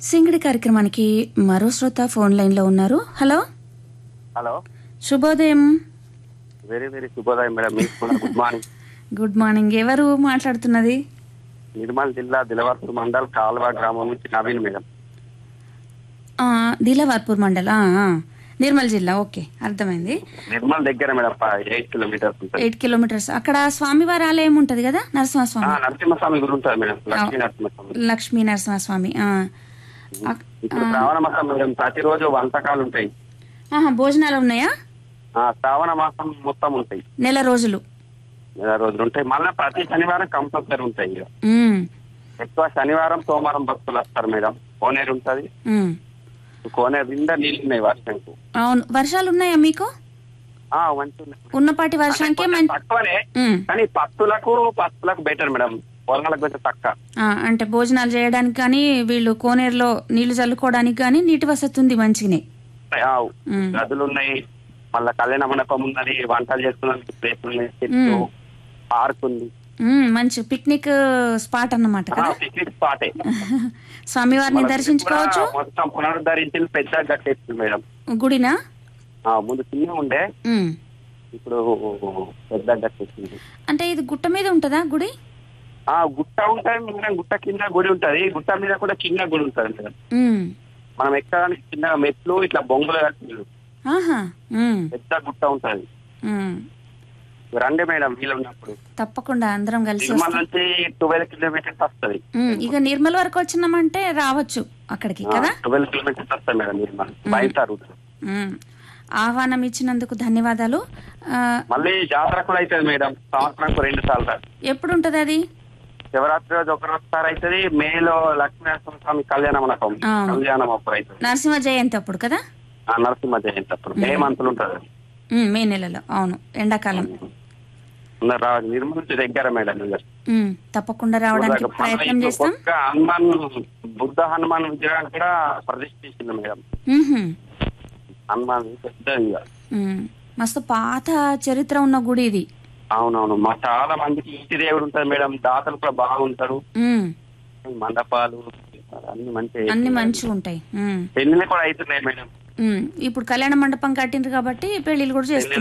సింగిడి కార్యక్రమానికి మరో శ్రోత ఫోన్ లైన్ లో ఉన్నారు హలో హలో శుభోదయం వెరీ వెరీ శుభోదయం మేడం మీకు కూడా గుడ్ మార్నింగ్ గుడ్ మార్నింగ్ ఎవరు మాట్లాడుతున్నది నిర్మల్ జిల్లా దిలవర్పూర్ మండల్ కాల్వా గ్రామం నుంచి నవీన్ మేడం ఆ, దిలావర్పూర్ మండల్ ఆ, ఆ. నిర్మల్ జిల్లా ఓకే అర్థమైంది నిర్మల్ దగ్గర మేడం ఎయిట్ కిలోమీటర్స్ ఉంటుంది ఎయిట్ కిలోమీటర్స్ అక్కడ స్వామివారి ఆలయం ఉంటది కదా ఆ, నరసింహస్వామి నరసింహస్వామి గుడి ఉంటుంది మేడం లక్ష్మీ నరసింహస్వామి లక్ష్మీ నరసింహస్వామి ఆ. అక్- ఇప్పుడు శ్రావణ మాసం మేడం ప్రతిరోజు వంటకాలు ఉంటాయి ఆహా, భోజనాలు ఉన్నాయా ఆ శ్రావణ మాసం మొత్తం ఉంటాయి నెల రోజులు నెల రోజులు ఉంటాయి మళ్ళీ ప్రతి శనివారం కంపల్సరీ ఉంటాయి ఇక. ఉమ్, ఎక్కువ శనివారం సోమవారం భక్తులు వస్తారు మేడం కోనేరు ఉంటది ఉమ్. కోనేరు నిండా నీళ్ళు ఉన్నాయి వర్షంకు అవును వర్షాలు ఉన్నాయా మీకు ఆ, మంచిగా ఉన్నాయి. ఉన్నపాటి వర్షానికే కొంచెం మంచి తక్కువనే ఉమ్. కానీ పత్తులకు పత్తులకు బెటర్ మేడం పొలాలకు కొంచెం తక్కువ ఆ, అంటే భోజనాలు చేయడానికి కానీ వీళ్ళు కోనేరులో నీళ్లు చల్లుకోవడానికి కానీ నీటి వసతి ఉంది మంచిగానే ఆ, ఉమ్. గదులు ఉన్నాయి మళ్ళా కళ్యాణ మండపం ఉన్నది వంటలు చేసుకున్నానికి ప్లేస్ ఉన్నాయి చెట్లు ఉమ్. పార్క్ ఉంది ఉమ్, మంచి పిక్నిక్ స్పాట్ అన్నమాట ఆ, కదా పిక్నిక్ స్పాటే స్వామివారిని మళ్ళా దర్శించుకోవచ్చు కూడా మొత్తం పునరుద్ధరించి పెద్ద కట్టేస్తుంది మేడం గుడినా ఆ, ముందు చిన్న ఉండే ఉమ్. ఇప్పుడు పెద్ద కట్టేస్తుంది అంటే ఇది గుట్ట మీద ఉంటుందా గుడి ఆ గుట్ట ఉంటుంది మేడం గుట్ట కింద గుడి ఉంటది గుట్ట మీద కూడా చిన్న గుడి ఉంటది మేడం ఉమ్. మనం ఎక్కడానికి చిన్న మెట్లు ఇట్లా బొంగులు కట్టిండ్రు. ఆహా ఉమ్, పెద్ద గుట్ట ఉంటది ఉమ్. రండి మేడం వీలు ఉన్నప్పుడు తప్పకుండా అందరం కలిసి నిర్మల్ వస్తాం నుంచి ట్వెల్వ్ కిలోమీటర్స్ వస్తుంది ఉమ్, ఇక నిర్మల్ వరకు వచ్చినామంటే రావచ్చు అక్కడికి కదా ట్వెల్వ్ కిలోమీటర్స్ వస్తుంది మేడం నిర్మల్ బయట రూట్ ఉమ్. ఆహ్వానం ఇచ్చినందుకు ధన్యవాదాలు ఆ, మళ్ళీ జాతర కూడా అవుతుంది మేడం సంవత్సరానికి రెండు సార్లు ఎప్పుడు ఉంటది అది శివరాత్రి రోజు ఒక రోజు సార్ అవుతుంది మేలో లక్ష్మీనరసింహ స్వామి కళ్యాణ మండపం ఆ. కళ్యాణం అప్పుడు అవుతుంది నరసింహ జయంతి అప్పుడు కదా ఆ నరసింహ జయంతి అప్పుడు మే మంత్లు ఉంటుంది ఉమ్, మే నెలలో అవును ఎండాకాలం అందరు రావాలి నిర్మల్ నుంచి దగ్గర మేడం మీరు. ఉమ్, తప్పకుండా రావడానికి మళ్ళీ ప్రయత్నం ఇప్పుడు చేస్తాం ఒక్క హనుమాన్ బుద్ధ హనుమాన్ విగ్రహం కూడా ప్రతిష్ఠించింది మేడం ఉహుం, హనుమాన్ పెద్దది ఇక. ఉమ్. మస్తు పాత చరిత్ర ఉన్న గుడి ఇది అవునవును మా చాలా మందికి ఇంటి దేవుడు ఉంటుంది మేడం దాతలు కూడా బాగుంటారు ఉమ్, మండపాలు అన్ని మంచి అన్ని మంచిగా ఉంటాయి ఉమ్, పెళ్లిళ్ళు కూడా అవుతున్నాయి మేడం ఉమ్. ఇప్పుడు కళ్యాణ మండపం కట్టిండ్రు కాబట్టి పెళ్లిళ్ళు కూడా చేస్తున్నారు